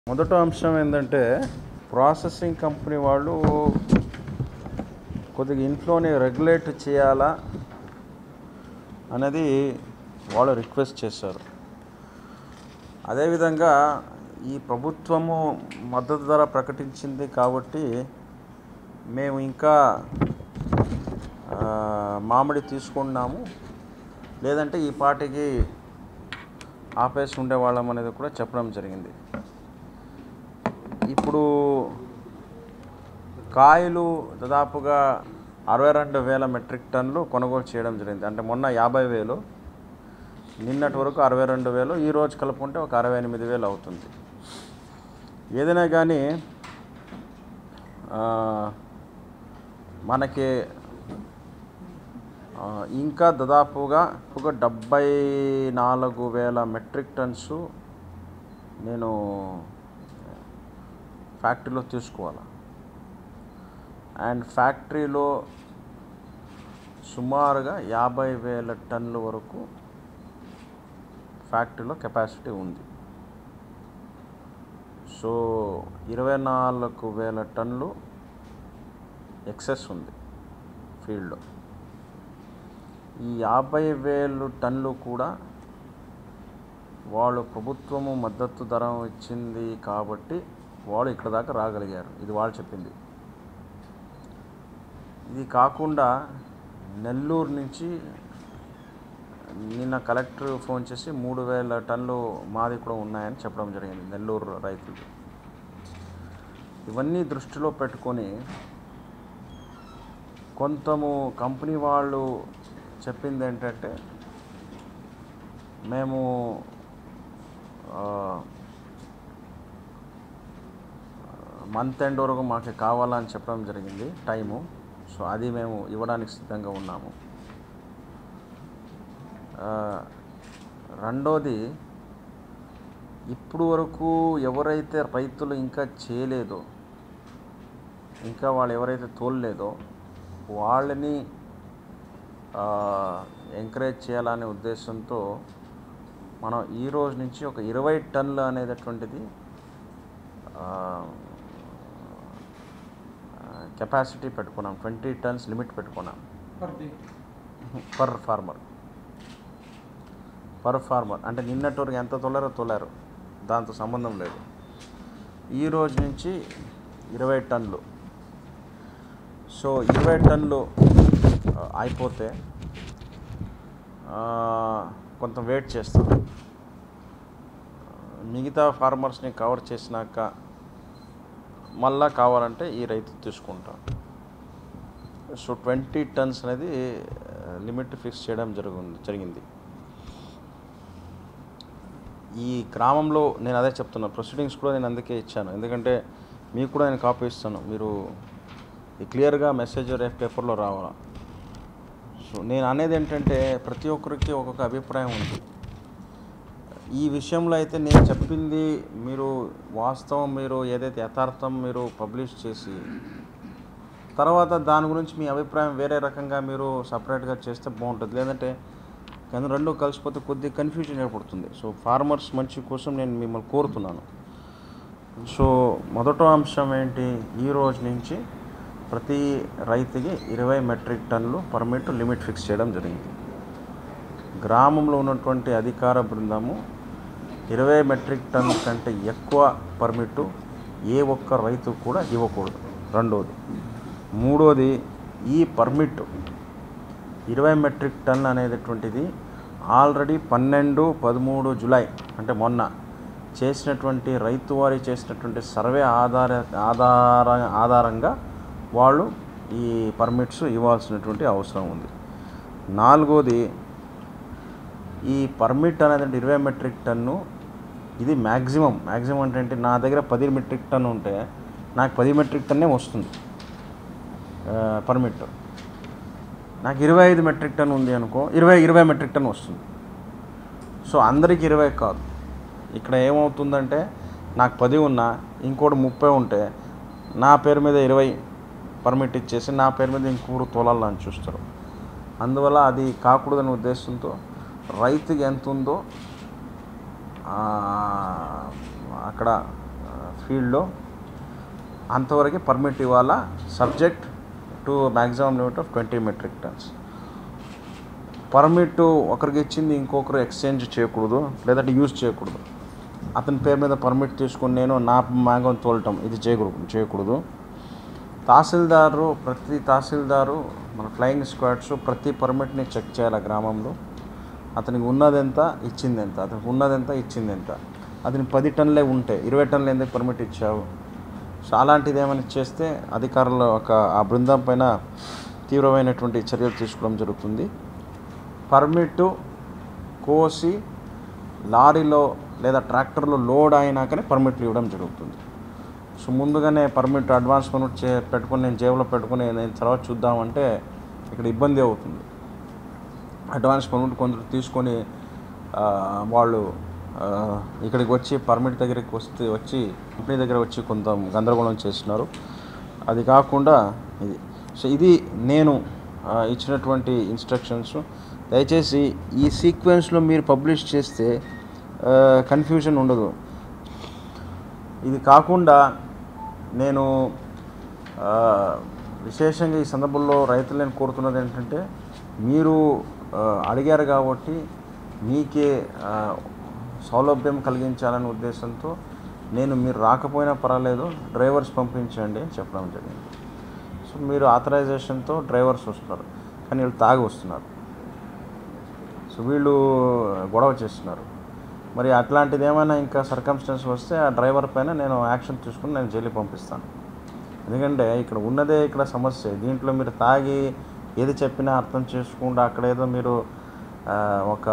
మొదటి అంశం ఏంటంటే ప్రాసెసింగ్ కంపెనీ వాళ్ళు కొద్దిగా ఇంట్లోనే రెగ్యులేట్ చేయాలా అనేది వాళ్ళు రిక్వెస్ట్ చేశారు అదేవిధంగా ఈ ప్రభుత్వము మద్దతు ధర ప్రకటించింది కాబట్టి మేము ఇంకా ఆ, మామిడి తీసుకున్నాము లేదంటే ఈ పాటికి ఆపేసి ఉండేవాళ్ళం అనేది కూడా చెప్పడం జరిగింది ఇప్పుడు కాయలు దాదాపుగా అరవై రెండు వేల మెట్రిక్ టన్నులు కొనుగోలు చేయడం జరిగింది అంటే మొన్న యాభై వేలు నిన్నటి వరకు అరవై రెండు వేలు ఈ రోజు కలుపుకుంటే ఒక అరవై ఎనిమిది వేలు అవుతుంది ఏదైనా కానీ ఆ, మనకి ఆ, ఇంకా దాదాపుగా ఒక డెబ్బై నాలుగు వేల మెట్రిక్ టన్స్ నేను ఫ్యాక్టరీలో తీసుకోవాలి అండ్ ఫ్యాక్టరీలో సుమారుగా యాభై వేల టన్నుల వరకు ఫ్యాక్టరీలో కెపాసిటీ ఉంది సో ఇరవై నాలుగు వేల టన్నులు ఎక్సెస్ ఉంది ఫీల్డ్లో ఈ యాభై వేలు టన్నులు కూడా వాళ్ళు ప్రభుత్వము మద్దతు ధర ఇచ్చింది కాబట్టి వాళ్ళు ఇక్కడ దాకా రాగలిగారు ఇది వాళ్ళు చెప్పింది ఇది కాకుండా నెల్లూరు నుంచి నిన్న కలెక్టర్ ఫోన్ చేసి మూడు వేల టన్నులు మాది కూడా ఉన్నాయని చెప్పడం జరిగింది నెల్లూరు రైతులు ఇవన్నీ దృష్టిలో పెట్టుకొని కొంతము కంపెనీ వాళ్ళు చెప్పింది ఏంటంటే మేము మంత్ ఎండ్ వరకు మాకు కావాలని చెప్పడం జరిగింది టైము సో అది మేము ఇవ్వడానికి సిద్ధంగా ఉన్నాము ఆ, రెండోది ఇప్పుడు వరకు ఎవరైతే రైతులు ఇంకా చేయలేదో ఇంకా వాళ్ళు ఎవరైతే తోలలేదో వాళ్ళని ఎంకరేజ్ చేయాలనే ఉద్దేశంతో మనం ఈ రోజు నుంచి ఒక ఇరవై టన్నులు అనేటటువంటిది కెపాసిటీ పెట్టుకున్నాం ట్వంటీ టన్స్ లిమిట్ పెట్టుకున్నాం per day per farmer per farmer అంటే నిన్నటి వరకు ఎంత తొలరో తొలారు దాంతో సంబంధం లేదు ఈ రోజు నుంచి ఇరవై టన్నులు సో ఇరవై టన్నులు ఆ, అయిపోతే ఆ, కొంత వెయిట్ చేస్తాం మిగతా ఫార్మర్స్ని కవర్ చేసినాక మళ్ళా కావాలంటే ఈ రైతు తీసుకుంటాం సో ట్వంటీ టన్స్ అనేది లిమిట్ ఫిక్స్ చేయడం జరుగుంది జరిగింది ఈ గ్రామంలో నేను అదే చెప్తున్నా ప్రొసీడింగ్స్ కూడా నేను అందుకే ఇచ్చాను ఎందుకంటే మీకు కూడా నేను కాపీ ఇస్తాను మీరు ఈ క్లియర్గా మెసేజ్ రేపు పేపర్లో రావాలా సో నేను అనేది ఏంటంటే ప్రతి ఒక్కరికి ఒక్కొక్క అభిప్రాయం ఉంది ఈ విషయంలో అయితే నేను చెప్పింది మీరు వాస్తవం మీరు ఏదైతే యథార్థం మీరు పబ్లిష్ చేసి తర్వాత దాని గురించి మీ అభిప్రాయం వేరే రకంగా మీరు సపరేట్గా చేస్తే బాగుంటుంది లేదంటే కానీ రెండు కలిసిపోతే కొద్దిగా కన్ఫ్యూజన్ ఏర్పడుతుంది సో ఫార్మర్స్ మంచి కోసం నేను మిమ్మల్ని కోరుతున్నాను సో మొదట అంశం ఏంటి ఈ రోజు నుంచి ప్రతి రైతుకి ఇరవై మెట్రిక్ టన్నులు పర్మిట్ లిమిట్ ఫిక్స్ చేయడం జరిగింది గ్రామంలో ఉన్నటువంటి అధికార బృందము ఇరవై మెట్రిక్ టన్ కంటే ఎక్కువ పర్మిట్టు ఏ ఒక్క రైతు కూడా ఇవ్వకూడదు రెండోది మూడోది ఈ పర్మిట్ ఇరవై మెట్రిక్ టన్ అనేటటువంటిది ఆల్రెడీ పన్నెండు పదమూడు జులై అంటే మొన్న చేసినటువంటి రైతు వారి చేసినటువంటి సర్వే ఆధార ఆధార ఆధారంగా వాళ్ళు ఈ పర్మిట్స్ ఇవ్వాల్సినటువంటి అవసరం ఉంది నాలుగోది ఈ పర్మిట్ అనేది ఇరవై మెట్రిక్ టన్ను ఇది మ్యాక్సిమం మ్యాక్సిమం అంటే ఏంటి? నా దగ్గర పది మెట్రిక్ టన్ ఉంటే నాకు పది మెట్రిక్ టన్నే వస్తుంది పర్మిట్ నాకు ఇరవై ఐదు మెట్రిక్ టన్ ఉంది అనుకో ఇరవై ఇరవై మెట్రిక్ టన్ వస్తుంది సో అందరికి ఇరవై కాదు ఇక్కడ ఏమవుతుందంటే నాకు పది ఉన్నా ఇంకోటి ముప్పై ఉంటే నా పేరు మీద ఇరవై పర్మిట్ ఇచ్చేసి నా పేరు మీద ఇంకోటి తోలాలని చూస్తారు అందువల్ల అది కాకూడదనే ఉద్దేశంతో రైతుకి ఎంత ఉందో ఆ, అక్కడ ఆ, ఫీల్డ్లో అంతవరకు పర్మిట్ ఇవ్వాలా subject to maximum limit of twenty metric tons permit ఒకరికి ఇచ్చింది ఇంకొకరు ఎక్స్చేంజ్ చేయకూడదు లేదంటే యూజ్ చేయకూడదు అతని పేరు మీద పర్మిట్ తీసుకొని నేను నా మ్యాంగోని తోలటం ఇది చేయకూడదు చేయకూడదు తహసీల్దారు ప్రతి తహసీల్దారు మన ఫ్లయింగ్ స్క్వాడ్స్ ప్రతి పర్మిట్ని చెక్ చేయాలి ఆ గ్రామంలో అతనికి ఉన్నది ఎంత ఇచ్చింది ఎంత అతనికి ఉన్నది ఎంత ఇచ్చింది ఎంత అతని పది టన్నులే ఉంటే ఇరవై టన్నులు ఎందుకు పర్మిట్ ఇచ్చావు సో అలాంటిది ఏమైనా చేస్తే అధికారులు ఒక ఆ బృందం పైన తీవ్రమైనటువంటి చర్యలు తీసుకోవడం జరుగుతుంది పర్మిట్ కోసి లారీలో లేదా ట్రాక్టర్లో లోడ్ అయినాకనే పర్మిట్లు ఇవ్వడం జరుగుతుంది సో ముందుగానే పర్మిట్ అడ్వాన్స్ పర్మిట్ చే పెట్టుకుని నేను జేబులో పెట్టుకుని నేను తర్వాత చూద్దామంటే ఇక్కడ ఇబ్బంది అవుతుంది అడ్వాన్స్ పర్మిట్ కొందరు తీసుకొని ఆ, వాళ్ళు ఆ, ఇక్కడికి వచ్చి పర్మిట్ దగ్గరికి వస్తే వచ్చి కంపెనీ దగ్గర వచ్చి కొంత గందరగోళం చేస్తున్నారు అది కాకుండా ఇది సో ఇది నేను ఆ, ఇచ్చినటువంటి ఇన్స్ట్రక్షన్స్ దయచేసి ఈ సీక్వెన్స్లో మీరు పబ్లిష్ చేస్తే కన్ఫ్యూజన్ ఉండదు ఇది కాకుండా నేను ఆ, విశేషంగా ఈ సందర్భంలో రైతులు నేను కోరుతున్నది ఏంటంటే మీరు ఆ, అడిగారు కాబట్టి మీకే ఆ, సౌలభ్యం కలిగించాలనే ఉద్దేశంతో నేను మీరు రాకపోయినా పర్వాలేదు డ్రైవర్స్ పంపించండి అని చెప్పడం జరిగింది సో మీరు ఆథరైజేషన్తో డ్రైవర్స్ వస్తున్నారు కానీ వీళ్ళు తాగి వస్తున్నారు సో వీళ్ళు గొడవ చేస్తున్నారు మరి అట్లాంటిది ఏమైనా ఇంకా సర్కమ్స్టెన్స్ వస్తే ఆ డ్రైవర్ పైన నేను యాక్షన్ తీసుకుని నేను జైలుకి పంపిస్తాను ఎందుకంటే ఇక్కడ ఉన్నదే ఇక్కడ సమస్య దీంట్లో మీరు తాగి ఏది చెప్పినా అర్థం చేసుకుండా అక్కడ ఏదో మీరు ఆ, ఒక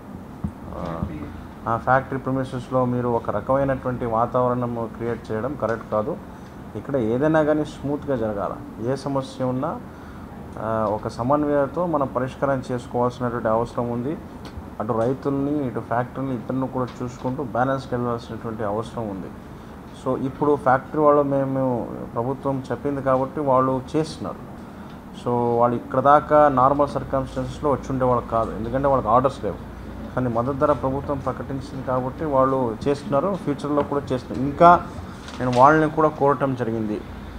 ఆ ఫ్యాక్టరీ ప్రొమిసెస్లో మీరు ఒక రకమైనటువంటి వాతావరణం క్రియేట్ చేయడం కరెక్ట్ కాదు ఇక్కడ ఏదైనా కానీ స్మూత్గా జరగాల ఏ సమస్య ఉన్నా ఆ, ఒక సమన్వయంతో మనం పరిష్కారం చేసుకోవాల్సినటువంటి అవసరం ఉంది అటు రైతుల్ని ఇటు ఫ్యాక్టరీని ఇద్దరిని కూడా చూసుకుంటూ బ్యాలెన్స్కి వెళ్ళాల్సినటువంటి అవసరం ఉంది సో ఇప్పుడు ఫ్యాక్టరీ వాళ్ళు మేము ప్రభుత్వం చెప్పింది కాబట్టి వాళ్ళు చేస్తున్నారు సో వాళ్ళు ఇక్కడ దాకా నార్మల్ సర్కమ్స్టెన్సెస్లో వచ్చి ఉండేవాళ్ళు కాదు ఎందుకంటే వాళ్ళకి ఆర్డర్స్ లేవు కానీ మద్దతు ధర ప్రభుత్వం ప్రకటించింది కాబట్టి వాళ్ళు చేస్తున్నారు ఫ్యూచర్లో కూడా చేస్తున్నారు ఇంకా నేను వాళ్ళని కూడా కోరటం జరిగింది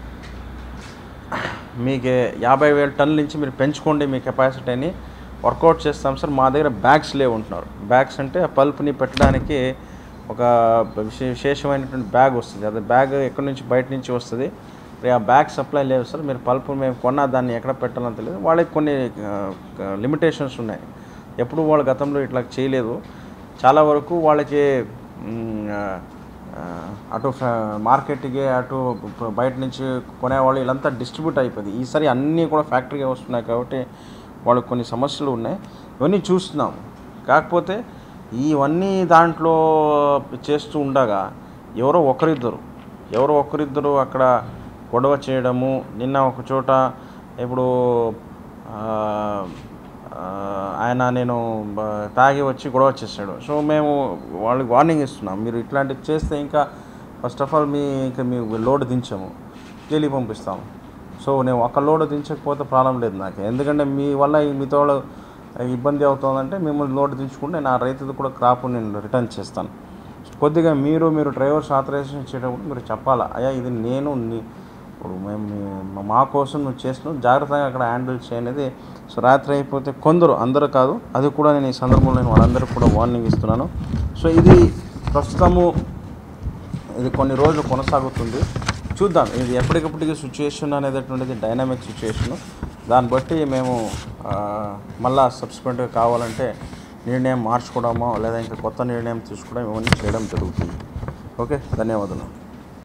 మీకు యాభై వేల టన్నుల నుంచి మీరు పెంచుకోండి మీ కెపాసిటీని వర్కౌట్ చేస్తాం సార్ మా దగ్గర బ్యాగ్స్ లేవు ఉంటున్నారు బ్యాగ్స్ అంటే ఆ పల్ప్ని పెట్టడానికి ఒక విశే- విశేషమైనటువంటి బ్యాగ్ వస్తుంది అది బ్యాగ్ ఎక్కడి నుంచి బయట నుంచి వస్తుంది మరి ఆ బ్యాగ్ సప్లై లేవు సార్ మీరు పల్ప్ మేము కొన్నా దాన్ని ఎక్కడ పెట్టాలని తెలియదు వాళ్ళకి కొన్ని లిమిటేషన్స్ ఉన్నాయి ఎప్పుడు వాళ్ళు గతంలో ఇట్లా చేయలేదు చాలా వరకు వాళ్ళకి మ్, ఆ, అటు ఫ- మార్కెట్కి అటు ప- బయట నుంచి కొనేవాళ్ళు వీళ్ళంతా డిస్ట్రిబ్యూట్ అయిపోయింది ఈసారి అన్నీ కూడా ఫ్యాక్టరీగా వస్తున్నాయి కాబట్టి వాళ్ళకి కొన్ని సమస్యలు ఉన్నాయి ఇవన్నీ చూస్తున్నాం కాకపోతే ఇవన్నీ దాంట్లో చేస్తూ ఉండగా ఎవరో ఒకరిద్దరు ఎవరో ఒకరిద్దరు అక్కడ గొడవ చేయడము నిన్న ఒక చోట ఇప్పుడు ఆ, ఆ, ఆయన నేను బ- తాగి వచ్చి గొడవ చేశాడు సో మేము వాళ్ళకి వార్నింగ్ ఇస్తున్నాం మీరు ఇట్లాంటివి చేస్తే ఇంకా ఫస్ట్ ఆఫ్ ఆల్ మీ ఇంకా మీ లోడ్ దించాము జైలుకి పంపిస్తాము సో నేను ఒక లోడ్ దించకపోతే ప్రాబ్లం లేదు నాకు ఎందుకంటే మీ వల్ల ఈ మీతో వాళ్ళు ఇబ్బంది అవుతుందంటే మిమ్మల్ని లోడ్ దించుకుంటే నేను ఆ రైతుది కూడా క్రాప్ నేను రిటర్న్ చేస్తాను కొద్దిగా మీరు మీరు డ్రైవర్స్ ఆథరైజేషన్ ఇచ్చేటప్పుడు మీరు చెప్పాలా అయ్యా ఇది నేను నీ- ఇప్పుడు మేము మీ- మా కోసం నువ్వు చేస్తున్నావు జాగ్రత్తగా అక్కడ హ్యాండిల్ చేయనేది సో రాత్రి అయిపోతే కొందరు అందరూ కాదు అది కూడా నేను ఈ సందర్భంలో నేను వాళ్ళందరికీ కూడా వార్నింగ్ ఇస్తున్నాను సో ఇది ప్రస్తుతము ఇది కొన్ని రోజులు కొనసాగుతుంది చూద్దాం ఇది ఎప్పటికప్పటికి సిచ్యుయేషన్ అనేటటువంటిది డైనామిక్ సిచ్యుయేషను దాన్ని బట్టి మేము ఆ, మళ్ళా సబ్సిక్వెంట్గా కావాలంటే నిర్ణయం మార్చుకోవడమో లేదా ఇంకా కొత్త నిర్ణయం తీసుకోవడం ఇవన్నీ చేయడం జరుగుతుంది ఓకే ధన్యవాదాలు